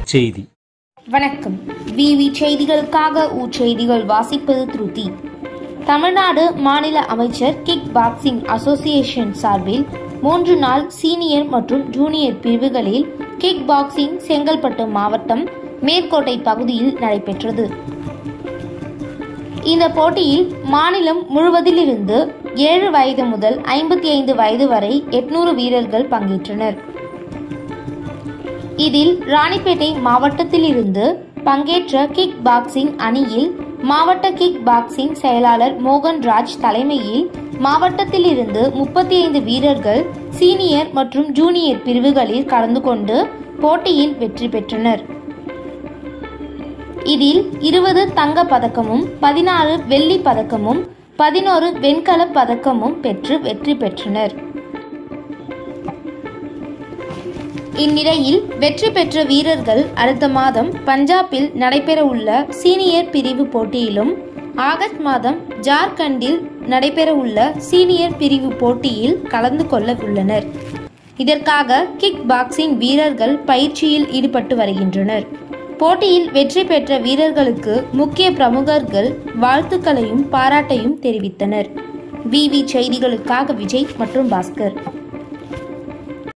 செய்தி வணக்கம் விவி செய்திகளுக்காக ஊ செய்திகள் வாசிப்பது திருதி தமிழ்நாடு மாநில அமைச்சர் கிக் பாக்ஸிங் அசோசியேஷன் சார்பில் மூன்று நாள் சீனியர் மற்றும் ஜூனியர் பிரிவுகளில் கிக் பாக்ஸிங் செங்கல்பட்டு மாவட்டம் மேற்கோட்டை பகுதியில் நடைபெற்றது இந்த போட்டியில் மாநிலம் முழுவதிலிருந்து ஏழு வயது முதல் ஐம்பத்தி ஐந்து வயது வரை எட்நூறு வீரர்கள் பங்கேற்றனர் இதில் ராணிப்பேட்டை மாவட்டத்திலிருந்து பங்கேற்ற கிக் பாக்ஸிங் அணியில் மாவட்ட கிக் பாக்ஸிங் செயலாளர் மோகன்ராஜ் தலைமையில் மாவட்டத்திலிருந்து முப்பத்தி ஐந்து வீரர்கள் சீனியர் மற்றும் ஜூனியர் பிரிவுகளில் கலந்து கொண்டு போட்டியில் வெற்றி பெற்றனர் இதில் இருபது தங்க பதக்கமும் பதினாறு வெள்ளி பதக்கமும் பதினோரு வெண்கல பதக்கமும் பெற்று வெற்றி பெற்றனர் இந்நிலையில் வெற்றி பெற்ற வீரர்கள் அடுத்த மாதம் பஞ்சாபில் நடைபெறவுள்ள சீனியர் பிரிவு போட்டியிலும் ஆகஸ்ட் மாதம் ஜார்க்கண்டில் நடைபெறவுள்ள சீனியர் பிரிவு போட்டியில் கலந்து கொள்ள உள்ளனர் இதற்காக கிக் பாக்ஸிங் வீரர்கள் பயிற்சியில் ஈடுபட்டு வருகின்றனர் போட்டியில் வெற்றி பெற்ற வீரர்களுக்கு முக்கிய பிரமுகர்கள் வாழ்த்துக்களையும் பாராட்டையும் தெரிவித்தனர் விவி செய்திகளுக்காக விஜய் மற்றும் பாஸ்கர்